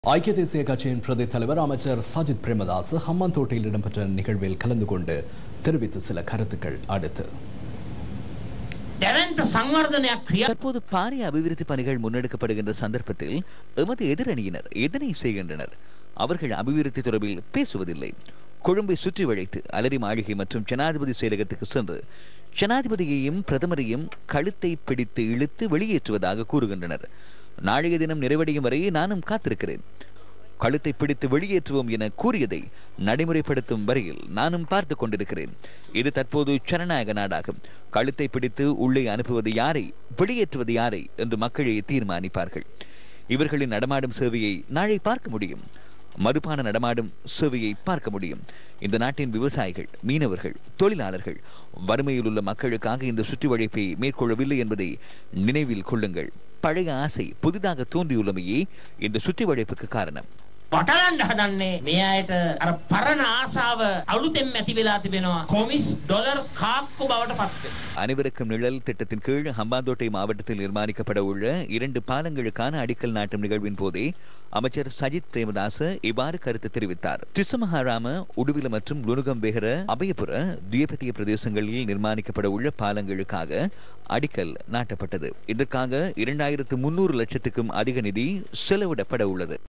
ஐக்கிய தேசிய கட்சியின் பிரதி தலைவர் அமைச்சர் சஜித் பிரேமதாஸ் ஹம்மாந்தோட்டையில் இடம்பெற்ற நிகழ்வில் கலந்து கொண்டு தெரிவித்த சில கருத்துக்கள் அடுத்து දැවන්ත සංවර්ධනයක් ක්‍රියා தற்போது பாரிய அபிவிருத்தி பணிகள் முன்னெடுக்கப்படுகின்ற சந்தர்ப்பத்தில் எமது எதிரணியினர் எதனை செய்கின்றனர் அவர்கள் அபிவிருத்தி தொடர்பில் பேசுவதில்லை கொழும்பை சுற்றி வளைத்து அலரி மாளிகை மற்றும் ஜனாதிபதி செயலகத்துக்கு சென்று ஜனாதிபதியையும் பிரதமரையும் கழுத்தை பிடித்து இழுத்து வெளியேற்றுவதாக கூறுகின்றனர் நாளைய தினம் நிறைவடையும் வரை நானும் காத்திருக்கிறேன் கழுத்தை பிடித்து வெளியேற்றுவோம் என கூறியதை நடைமுறைப்படுத்தும் வரையில் நானும் பார்த்து கொண்டிருக்கிறேன் இது தற்போது ஜனநாயக நாடாகும் கழுத்தை பிடித்து உள்ளே அனுப்புவது யாரை வெளியேற்றுவது யாரை என்று மக்களே தீர்மானிப்பார்கள் இவர்களின் நடமாடும் சேவையை நாளை பார்க்க முடியும் மதுபான நடமாடும் சேவையை பார்க்க முடியும் இந்த நாட்டின் விவசாயிகள் மீனவர்கள் தொழிலாளர்கள் வறுமையில் உள்ள மக்களுக்காக இந்த சுற்றி வளைப்பை மேற்கொள்ளவில்லை என்பதை நினைவில் கொள்ளுங்கள் பழைய ஆசை புதிதாக தோன்றியுள்ளமையே இந்த சுற்றி வளைப்புக்கு காரணம் පටලන්ඩ හදන්නේ මේ අයට අර පරණ ආසාව අලුතෙන් ඇති වෙලා තිබෙනවා කොමිස් ඩොලර් කාක්කු බවට පත්වේ. அனைவருக்கும் நிழல் திட்டத்தின் கீழ் ஹம்பாந்தோட்டை மாவட்டத்தில் நிர்மாணிக்கப்பட உள்ள இரண்டு பாலங்களுக்கான அடிக்கல் நாட்டும் நிகழ்வின் போதே அமைச்சர் சஜித் பிரேமதாச இவ்வாறு கருத்து தெரிவித்தார் திசுமஹாராம உடுவில மற்றும் லுணுகம் வேகர அபயபுர துயபத்திய பிரதேசங்களில் நிர்மாணிக்கப்பட உள்ள பாலங்களுக்காக அடிக்கல் நாட்டப்பட்டது இதற்காக இரண்டாயிரத்து முன்னூறு லட்சத்துக்கும் அதிக நிதி செலவிடப்பட உள்ளது